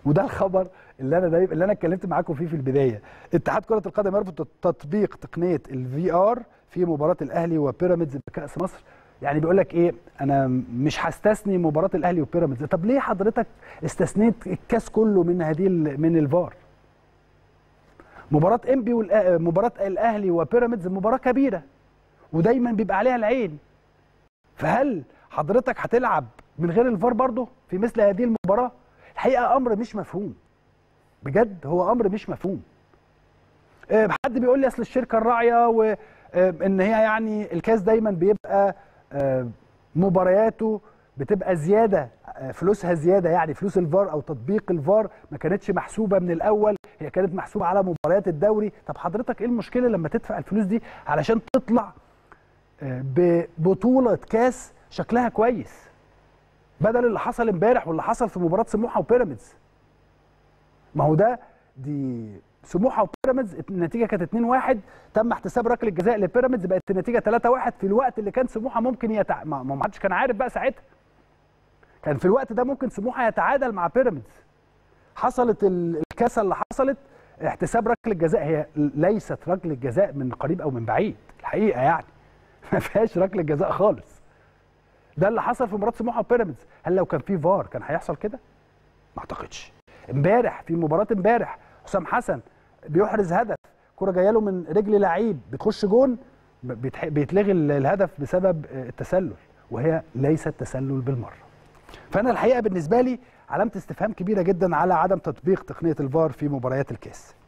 وده الخبر اللي انا دايما اللي انا اتكلمت معاكم فيه في البدايه اتحاد كره القدم يرفض تطبيق تقنيه الفي ار في مباراه الاهلي وبيراميدز بكاس مصر يعني بيقول لك ايه انا مش هستثني مباراه الاهلي وبيراميدز طب ليه حضرتك استثنيت الكاس كله من هذه من الفار مباراه انبي مباراه الاهلي وبيراميدز مباراه كبيره ودايما بيبقى عليها العين فهل حضرتك هتلعب من غير الفار برضه في مثل هذه المباراه الحقيقه امر مش مفهوم بجد هو امر مش مفهوم حد بيقول لي اصل الشركه الراعيه وان هي يعني الكاس دايما بيبقى مبارياته بتبقى زياده فلوسها زياده يعني فلوس الفار او تطبيق الفار ما كانتش محسوبه من الاول هي كانت محسوبه على مباريات الدوري طب حضرتك ايه المشكله لما تدفع الفلوس دي علشان تطلع ببطوله كاس شكلها كويس بدل اللي حصل امبارح واللي حصل في مباراه سموحه وبيراميدز ما هو ده دي سموحه وبيراميدز النتيجه كانت 2-1 تم احتساب ركله الجزاء لبيراميدز بقت النتيجه 3-1 في الوقت اللي كان سموحه ممكن يتع... ما ما حدش كان عارف بقى ساعتها كان في الوقت ده ممكن سموحه يتعادل مع بيراميدز حصلت الكاسه اللي حصلت احتساب ركله الجزاء هي ليست ركله جزاء من قريب او من بعيد الحقيقه يعني ما فيهاش ركله جزاء خالص ده اللي حصل في مباراه سموحه وبيراميدز هل لو كان في فار كان هيحصل كده ما اعتقدش امبارح في مباراه امبارح حسام حسن بيحرز هدف كره جايه له من رجل لعيب بتخش جون بيتلغي الهدف بسبب التسلل وهي ليست تسلل بالمره فانا الحقيقه بالنسبه لي علامه استفهام كبيره جدا على عدم تطبيق تقنيه الفار في مباريات الكاس